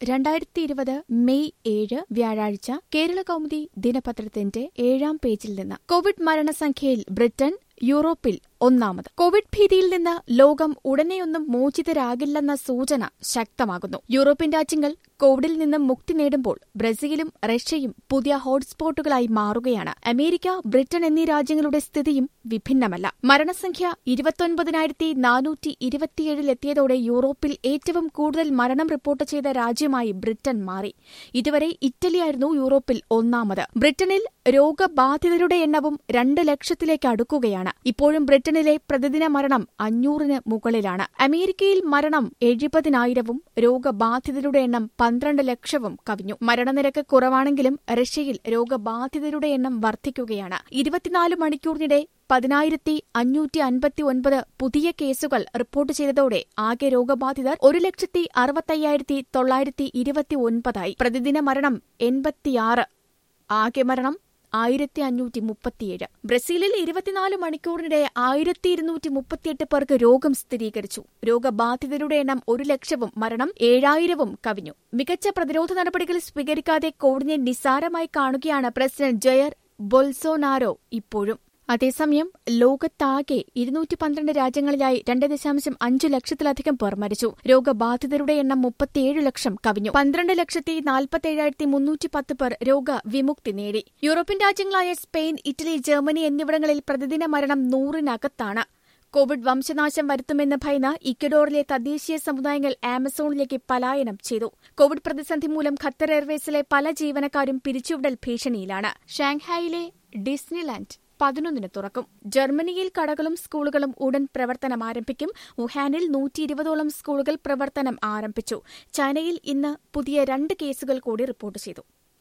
രണ്ടായിരത്തി ഇരുപത് മെയ് ഏഴ് വ്യാഴാഴ്ച കേരള കൗമുദി ദിനപത്രത്തിന്റെ ഏഴാം പേജിൽ നിന്ന് കോവിഡ് മരണസംഖ്യയിൽ ബ്രിട്ടൻ യൂറോപ്പിൽ ഒന്നാമത് കോവിഡ് ഭീതിയിൽ നിന്ന് ലോകം ഉടനെയൊന്നും മോചിതരാകില്ലെന്ന സൂചന ശക്തമാകുന്നു യൂറോപ്യൻ രാജ്യങ്ങൾ കോവിഡിൽ നിന്നും മുക്തി നേടുമ്പോൾ ബ്രസീലും റഷ്യയും പുതിയ ഹോട്ട്സ്പോട്ടുകളായി മാറുകയാണ് അമേരിക്ക ബ്രിട്ടൻ എന്നീ രാജ്യങ്ങളുടെ സ്ഥിതിയും വിഭിന്നമല്ല മരണസംഖ്യ ഇരുപത്തൊൻപതിനായിരത്തി നാനൂറ്റി ഇരുപത്തിയേഴിലെത്തിയതോടെ യൂറോപ്പിൽ ഏറ്റവും കൂടുതൽ മരണം റിപ്പോർട്ട് ചെയ്ത രാജ്യമായി ബ്രിട്ടൻ മാറി ഇതുവരെ ഇറ്റലിയായിരുന്നു യൂറോപ്പിൽ ഒന്നാമത് ബ്രിട്ടനിൽ രോഗബാധിതരുടെ എണ്ണവും രണ്ട് ലക്ഷത്തിലേക്ക് അടുക്കുകയാണ് ഇപ്പോഴും ബ്രിട്ടനിലെ പ്രതിദിന മരണം അഞ്ഞൂറിന് മുകളിലാണ് അമേരിക്കയിൽ മരണം എഴുപതിനായിരവും രോഗബാധിതരുടെ എണ്ണം പന്ത്രണ്ട് ലക്ഷവും കവിഞ്ഞു മരണനിരക്ക് കുറവാണെങ്കിലും റഷ്യയിൽ രോഗബാധിതരുടെ എണ്ണം വർദ്ധിക്കുകയാണ് ഇരുപത്തിനാല് മണിക്കൂറിനിടെ പതിനായിരത്തി അഞ്ഞൂറ്റി അൻപത്തി ഒൻപത് പുതിയ കേസുകൾ റിപ്പോർട്ട് ചെയ്തതോടെ ആകെ രോഗബാധിതർ ഒരു ലക്ഷത്തി അറുപത്തയ്യായിരത്തി തൊള്ളായിരത്തി ഇരുപത്തി ഒൻപതായി പ്രതിദിന മരണം എൺപത്തിയാറ് ആകെ മരണം ആയിരത്തി അഞ്ഞൂറ്റി മുപ്പത്തിയേഴ് ബ്രസീലിൽ ഇരുപത്തിനാല് മണിക്കൂറിനിടെ ആയിരത്തി ഇരുന്നൂറ്റി മുപ്പത്തിയെട്ട് പേർക്ക് രോഗം സ്ഥിരീകരിച്ചു രോഗബാധിതരുടെ എണ്ണം ഒരു ലക്ഷവും മരണം ഏഴായിരവും കവിഞ്ഞു മികച്ച പ്രതിരോധ നടപടികൾ സ്വീകരിക്കാതെ കോവിഡിനെ നിസ്സാരമായി കാണുകയാണ് പ്രസിഡന്റ് ജയർ ബൊൽസോനാരോ ഇപ്പോഴും അതേസമയം ലോകത്താകെ ഇരുന്നൂറ്റി പന്ത്രണ്ട് രാജ്യങ്ങളിലായി രണ്ട് ദശാംശം അഞ്ചു ലക്ഷത്തിലധികം പേർ മരിച്ചു രോഗബാധിതരുടെ എണ്ണം മുപ്പത്തിയേഴ് ലക്ഷം കവിഞ്ഞു പന്ത്രണ്ട് ലക്ഷത്തി നാൽപ്പത്തേഴായിരത്തി മുന്നൂറ്റി പത്ത് പേർ രോഗവിമുക്തി നേടി യൂറോപ്യൻ രാജ്യങ്ങളായ സ്പെയിൻ ഇറ്റലി ജർമ്മനി എന്നിവിടങ്ങളിൽ പ്രതിദിന മരണം നൂറിനകത്താണ് കോവിഡ് വംശനാശം വരുത്തുമെന്ന് ഭയന്ന് ഇക്വഡോറിലെ തദ്ദേശീയ സമുദായങ്ങൾ ആമസോണിലേക്ക് പലായനം ചെയ്തു കോവിഡ് പ്രതിസന്ധി മൂലം ഖത്തർ എയർവേസിലെ പല ജീവനക്കാരും പിരിച്ചുവിടൽ ഭീഷണിയിലാണ് ഷാങ്ഹായിലെ ഡിസ്നിലാൻഡ് പതിനൊന്നിന് തുറക്കും ജർമ്മനിയിൽ കടകളും സ്കൂളുകളും ഉടൻ പ്രവർത്തനം ആരംഭിക്കും വുഹാനിൽ നൂറ്റി ഇരുപതോളം സ്കൂളുകൾ പ്രവർത്തനം ആരംഭിച്ചു ചൈനയിൽ ഇന്ന് പുതിയ രണ്ട് കേസുകൾ കൂടി റിപ്പോർട്ട് ചെയ്തു